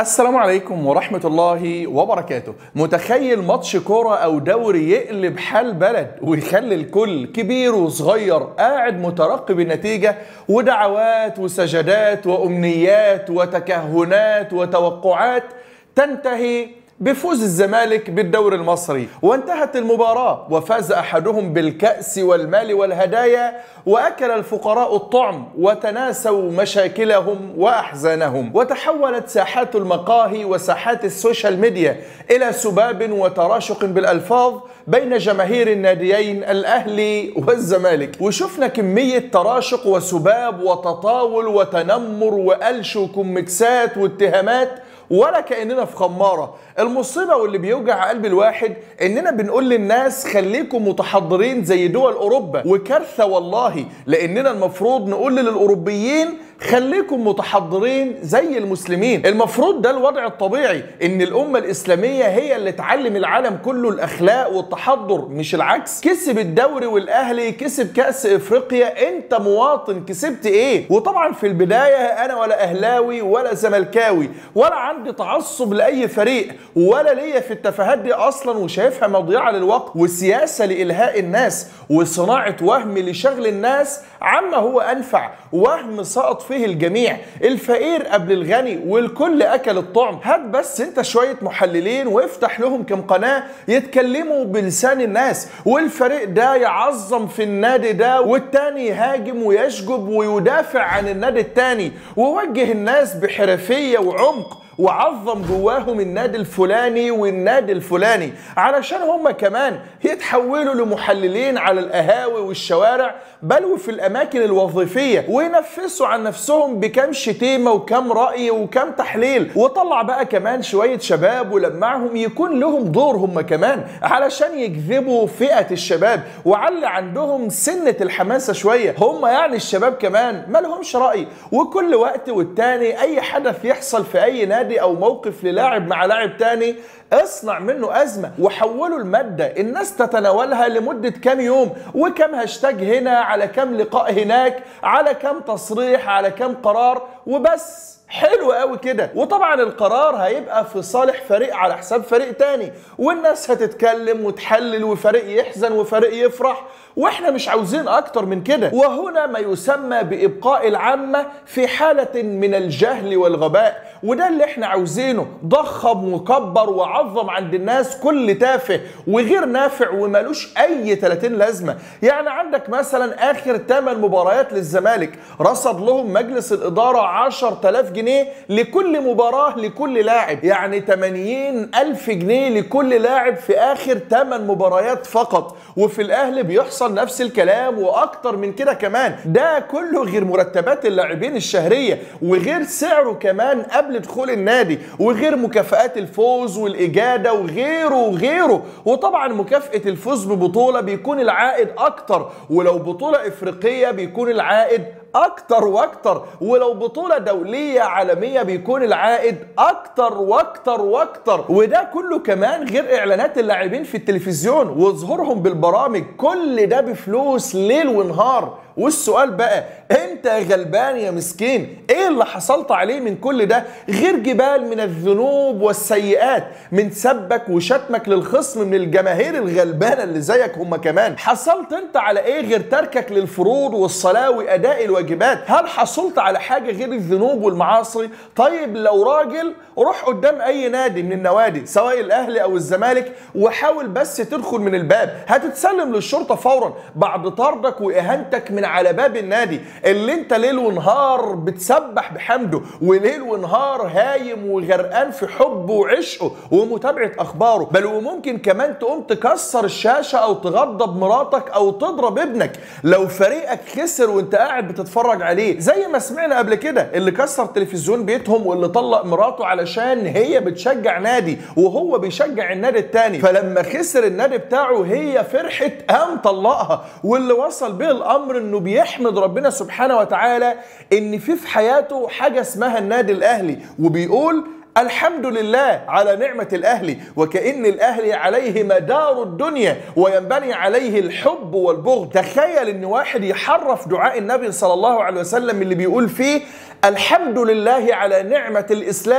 السلام عليكم ورحمة الله وبركاته متخيل ماتش كورة أو دوري يقلب حال بلد ويخلي الكل كبير وصغير قاعد مترقب النتيجة ودعوات وسجدات وأمنيات وتكهنات وتوقعات تنتهي بفوز الزمالك بالدوري المصري وانتهت المباراة وفاز أحدهم بالكأس والمال والهدايا وأكل الفقراء الطعم وتناسوا مشاكلهم وأحزانهم وتحولت ساحات المقاهي وساحات السوشيال ميديا إلى سباب وتراشق بالألفاظ بين جماهير الناديين الأهلي والزمالك وشفنا كمية تراشق وسباب وتطاول وتنمر وقلش وكوميكسات واتهامات ولا كاننا في خماره المصيبه واللي بيوجع قلب الواحد اننا بنقول للناس خليكم متحضرين زي دول اوروبا وكارثه والله لاننا المفروض نقول للاوروبيين خليكم متحضرين زي المسلمين المفروض ده الوضع الطبيعي ان الامه الاسلاميه هي اللي تعلم العالم كله الاخلاق والتحضر مش العكس كسب الدوري والاهلي كسب كاس افريقيا انت مواطن كسبت ايه وطبعا في البدايه انا ولا اهلاوي ولا زملكاوي ولا عندي تعصب لاي فريق ولا ليا في التفاهات دي اصلا وشايفها مضيعه للوقت وسياسه لالهاء الناس وصناعه وهم لشغل الناس عما هو انفع وهم سقط فيه الجميع الفقير قبل الغني والكل اكل الطعم هات بس انت شويه محللين وافتح لهم كم قناه يتكلموا بلسان الناس والفريق ده يعظم في النادي ده والتاني يهاجم ويشجب ويدافع عن النادي التاني ووجه الناس بحرفيه وعمق وعظم جواهم النادي الفلاني والنادي الفلاني علشان هم كمان يتحولوا لمحللين على القهاوي والشوارع بل وفي الاماكن الوظيفيه وينفسوا عن نفسهم بكم شتيمه وكم راي وكم تحليل وطلع بقى كمان شويه شباب ولمعهم يكون لهم دور هم كمان علشان يجذبوا فئه الشباب وعلي عندهم سنه الحماسه شويه هم يعني الشباب كمان ما لهمش راي وكل وقت والتاني اي حدث يحصل في اي نادي او موقف للاعب مع لاعب تاني اصنع منه ازمه وحولوا الماده الناس تتناولها لمده كام يوم وكم هاشتاج هنا على كم لقاء هناك على كم تصريح على كم قرار وبس حلو قوي كده وطبعا القرار هيبقى في صالح فريق على حساب فريق تاني والناس هتتكلم وتحلل وفريق يحزن وفريق يفرح واحنا مش عاوزين اكتر من كده وهنا ما يسمى بابقاء العامه في حاله من الجهل والغباء وده اللي احنا عاوزينه ضخم وكبر وعظم عند الناس كل تافه وغير نافع ومالوش اي 30 لازمه يعني عندك مثلا اخر 8 مباريات للزمالك رصد لهم مجلس الاداره 10000 جنيه لكل مباراه لكل لاعب يعني 80 الف جنيه لكل لاعب في اخر 8 مباريات فقط وفي الاهلي بيحصل نفس الكلام واكتر من كده كمان ده كله غير مرتبات اللاعبين الشهريه وغير سعره كمان قبل دخول النادي وغير مكافآت الفوز والاجاده وغيره وغيره وطبعا مكافاه الفوز ببطوله بيكون العائد اكتر ولو بطوله افريقيه بيكون العائد اكتر واكتر ولو بطولة دولية عالمية بيكون العائد اكتر واكتر واكتر وده كله كمان غير اعلانات اللاعبين في التلفزيون وظهورهم بالبرامج كل ده بفلوس ليل ونهار والسؤال بقى انت يا غلبان يا مسكين ايه اللي حصلت عليه من كل ده غير جبال من الذنوب والسيئات من سبك وشتمك للخصم من الجماهير الغلبانه اللي زيك هم كمان حصلت انت على ايه غير تركك للفروض والصلاه واداء الواجبات هل حصلت على حاجه غير الذنوب والمعاصي طيب لو راجل روح قدام اي نادي من النوادي سواء الاهلي او الزمالك وحاول بس تدخل من الباب هتتسلم للشرطه فورا بعد طردك واهانتك من على باب النادي اللي انت ليل ونهار بتسبح بحمده وليل ونهار هايم وغرقان في حبه وعشقه ومتابعه اخباره بل وممكن كمان تقوم تكسر الشاشه او تغضب مراتك او تضرب ابنك لو فريقك خسر وانت قاعد بتتفرج عليه زي ما سمعنا قبل كده اللي كسر تلفزيون بيتهم واللي طلق مراته علشان هي بتشجع نادي وهو بيشجع النادي التاني فلما خسر النادي بتاعه هي فرحت قام طلقها واللي وصل به الامر انه بيحمد ربنا سبحانه وتعالى ان في في حياته حاجه اسمها النادي الاهلي وبيقول الحمد لله على نعمة الأهلي وكأن الأهلي عليه مدار الدنيا وينبني عليه الحب والبغض تخيل أن واحد يحرف دعاء النبي صلى الله عليه وسلم اللي بيقول فيه الحمد لله على نعمة الإسلام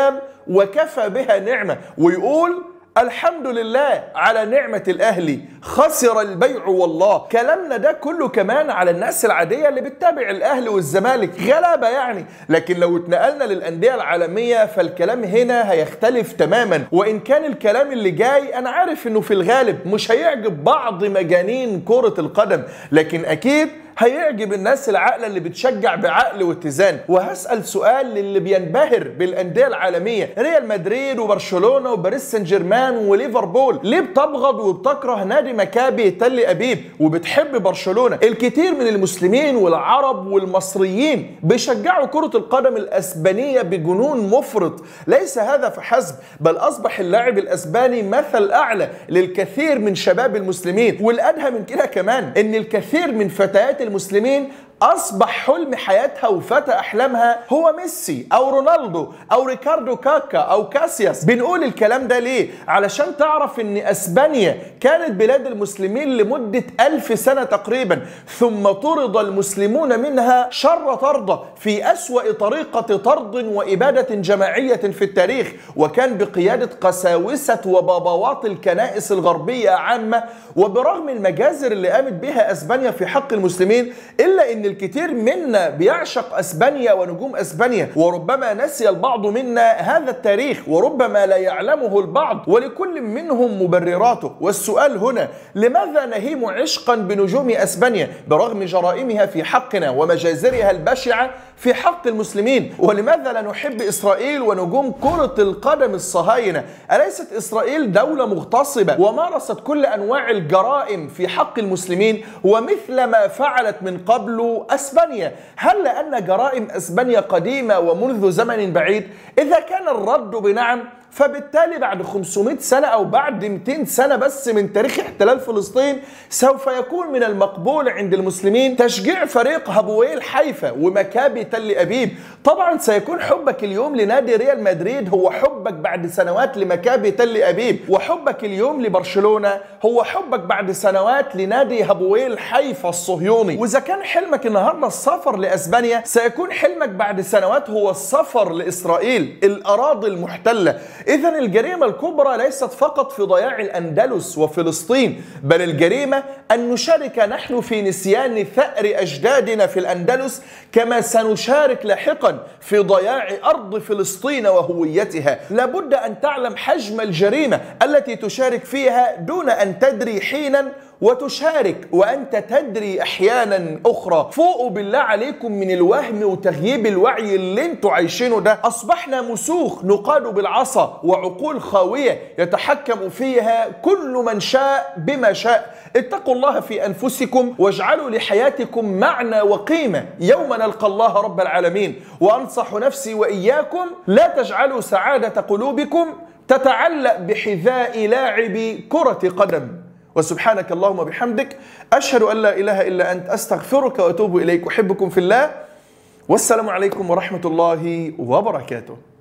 وكفى بها نعمة ويقول الحمد لله على نعمة الأهلي خسر البيع والله كلامنا ده كله كمان على الناس العادية اللي بتتابع الأهلي والزمالك غلابة يعني لكن لو اتنقلنا للأندية العالمية فالكلام هنا هيختلف تماما وإن كان الكلام اللي جاي أنا عارف إنه في الغالب مش هيعجب بعض مجانين كرة القدم لكن أكيد هيعجب الناس العقل اللي بتشجع بعقل واتزان وهسأل سؤال للي بينبهر بالأندية العالمية ريال مدريد وبرشلونة وباريس سان جيرمان وليفربول ليه بتبغض وبتكره نادي مكابي تل أبيب وبتحب برشلونة الكثير من المسلمين والعرب والمصريين بيشجعوا كرة القدم الأسبانية بجنون مفرط ليس هذا فحسب بل أصبح اللاعب الأسباني مثل أعلى للكثير من شباب المسلمين والأدهى من كده كمان إن الكثير من فتيات المسلمين اصبح حلم حياتها وفتى احلامها هو ميسي او رونالدو او ريكاردو كاكا او كاسياس بنقول الكلام ده ليه علشان تعرف ان اسبانيا كانت بلاد المسلمين لمدة ألف سنة تقريبا ثم طرد المسلمون منها شر طردة في أسوأ طريقة طرد وإبادة جماعية في التاريخ وكان بقيادة قساوسة وبابوات الكنائس الغربية عامة وبرغم المجازر اللي قامت بها أسبانيا في حق المسلمين إلا أن الكثير منا بيعشق اسبانيا ونجوم اسبانيا وربما نسي البعض منا هذا التاريخ وربما لا يعلمه البعض ولكل منهم مبرراته والسؤال هنا لماذا نهيم عشقا بنجوم اسبانيا برغم جرائمها في حقنا ومجازرها البشعه في حق المسلمين ولماذا لا نحب اسرائيل ونجوم كره القدم الصهاينه اليست اسرائيل دوله مغتصبه ومارست كل انواع الجرائم في حق المسلمين ومثل ما فعلت من قبل اسبانيا هل لان جرائم اسبانيا قديمه ومنذ زمن بعيد اذا كان الرد بنعم فبالتالي بعد 500 سنة أو بعد 200 سنة بس من تاريخ احتلال فلسطين سوف يكون من المقبول عند المسلمين تشجيع فريق هبويل حيفا ومكابي تل أبيب طبعا سيكون حبك اليوم لنادي ريال مدريد هو حبك بعد سنوات لمكابي تل أبيب وحبك اليوم لبرشلونة هو حبك بعد سنوات لنادي هبويل حيفا الصهيوني وإذا كان حلمك النهاردة السفر لأسبانيا سيكون حلمك بعد سنوات هو السفر لإسرائيل الأراضي المحتلة إذا الجريمة الكبرى ليست فقط في ضياع الأندلس وفلسطين بل الجريمة أن نشارك نحن في نسيان ثأر أجدادنا في الأندلس كما سنشارك لاحقا في ضياع أرض فلسطين وهويتها لابد أن تعلم حجم الجريمة التي تشارك فيها دون أن تدري حينا وتشارك وانت تدري احيانا اخرى فوقوا بالله عليكم من الوهم وتغييب الوعي اللي انتوا عايشينه ده اصبحنا مسوخ نقاد بالعصا وعقول خاويه يتحكم فيها كل من شاء بما شاء اتقوا الله في انفسكم واجعلوا لحياتكم معنى وقيمه يوم نلقى الله رب العالمين وانصح نفسي واياكم لا تجعلوا سعاده قلوبكم تتعلق بحذاء لاعب كره قدم وسبحانك اللهم وبحمدك أشهد أن لا إله إلا أنت أستغفرك وأتوب إليك أحبكم في الله والسلام عليكم ورحمة الله وبركاته